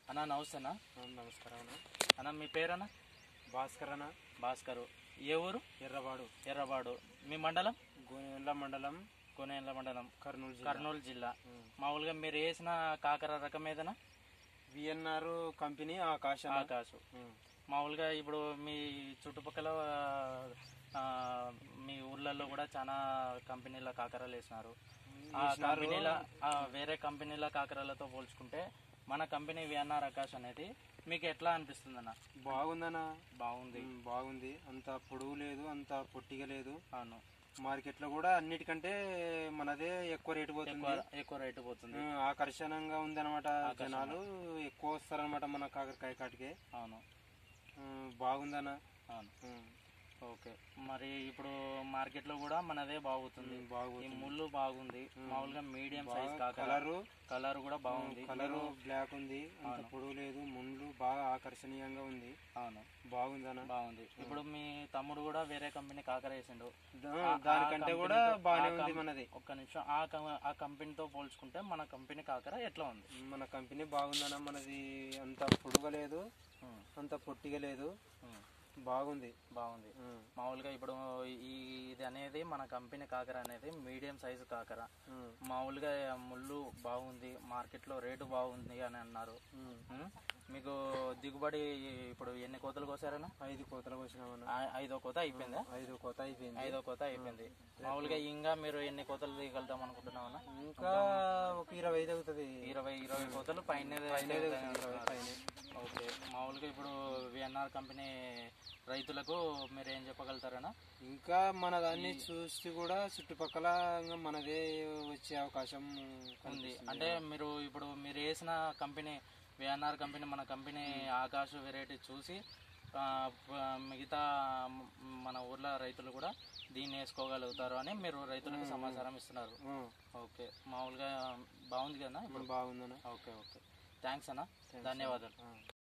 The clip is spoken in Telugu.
అన్న నమస్తేనా నమస్కారం అన్న అన్న మీ పేరన్నా భాస్కర్ అన్న భాస్కరు ఏ ఊరు ఎర్రవాడు ఎర్రబాడు మీ మండలం గోనెండ్ల మండలం కొనేండ్ల మండలం కర్నూలు జిల్లా కర్నూలు జిల్లా మామూలుగా మీరు వేసిన కాకర రకం ఏదైనా విఎన్ఆర్ కంపెనీ ఆకాశం ఆకాశు మామూలుగా ఇప్పుడు మీ చుట్టుపక్కల ఆ, మీ ఊర్లలో కూడా చాలా కంపెనీల కాకరలు వేసినారు ఆ కంపెనీల ఆ, వేరే కంపెనీల కాకరలతో పోల్చుకుంటే మన కంపెనీ విఎన్ఆర్ ఆకాశ్ అనేది మీకు ఎట్లా అనిపిస్తుంది అన్న బాగుందన్న బాగుంది ఉమ్, బాగుంది అంత పొడవు లేదు అంత పొట్టిగా లేదు అవును మార్కెట్ లో కూడా అన్నిటికంటే మనదే ఎక్కువ రేటు పోతుంది ఎక్కువ ఎక్కువ రేటు పోతుంది ఉమ్, ఆకర్షణంగా ఉంది అనమాట జనాలు ఎక్కువ వస్తారనమాట మన కాకరకాయ కాటికి అవును ఉమ్, బాగుందన్న అవును ఉమ్, ఓకే మరి ఇప్పుడు మార్కెట్ లో కూడా మనదే బాగుతుంది ఈ బాగుంది ముళ్ళు బాగుంది మామూలుగా మీడియం సైజ్ కాకర కలరు కలర్ కూడా బాగుంది కలరు బ్లాక్ ఉంది అంత పొడవు లేదు ముండ్లు బాగా ఆకర్షణీయంగా ఉంది అవును బాగుందన్న బాగుంది ఇప్పుడు మీ తమ్ముడు కూడా వేరే కంపెనీ కాకర వేసిండు దా- దానికంటే కూడా బాగానే ఉంది మనది ఒక్క నిమిషం ఆ కం- ఆ కంపెనీతో పోల్చుకుంటే మన కంపెనీ కాకర ఎట్లా ఉంది మన కంపెనీ బాగుందన్న మనది అంత పొడుగా లేదు ఉమ్, అంత పొట్టిగా లేదు ఉమ్, బాగుంది బాగుంది ఉమ్, మామూలుగా ఇప్పుడు ఈ ఇది అనేది మన కంపెనీ కాకర అనేది మీడియం సైజు కాకర ఉమ్, మామూలుగా ముళ్ళు బాగుంది మార్కెట్లో రేటు బాగుంది అని అన్నారు ఉమ్. ఉమ్, మీకు దిగుబడి ఇప్పుడు ఎన్ని కోతలు కోసారనా ఐదు కోతలు వచ్చినామన్న ఆ- ఐదో కోత అయిపోయిందా ఐదు కోత అయిపోయింది ఐదో కోత అయిపోయింది మామూలుగా ఇంకా మీరు ఎన్ని కోతలు దిగలుగుతాం అనుకుంటున్నామన్నా ఇంకా ఒక ఇరవై ఐదు అవుతుంది ఇరవై ఇరవై కోతలు పైన ఓకే మామూలుగా ఇప్పుడు విఎన్ఆర్ కంపెనీ రైతులకు మీరు ఏం చెప్పగలుగుతారనా ఇంకా మన దాన్ని చూసి కూడా చుట్టుపక్కల ఇంకా మనదే వచ్చే అవకాశం ఉంది అంటే మీరు ఇప్పుడు మీరు వేసిన కంపెనీ విఎన్ఆర్ కంపెనీ మన కంపెనీ ఆకాశ వెరైటీ చూసి ఆ, ప- మిగతా మ్, మన ఊర్లో రైతులు కూడా దీన్ని వేసుకోగలుగుతారు అని మీరు రైతులకు సమాచారం ఇస్తున్నారు ఉమ్, ఓకే మామూలుగా బాగుంది కదా ఇప్పుడు బాగుందన్న ఓకే ఓకే థ్యాంక్స్ అన్న ధన్యవాదాలు ఆ.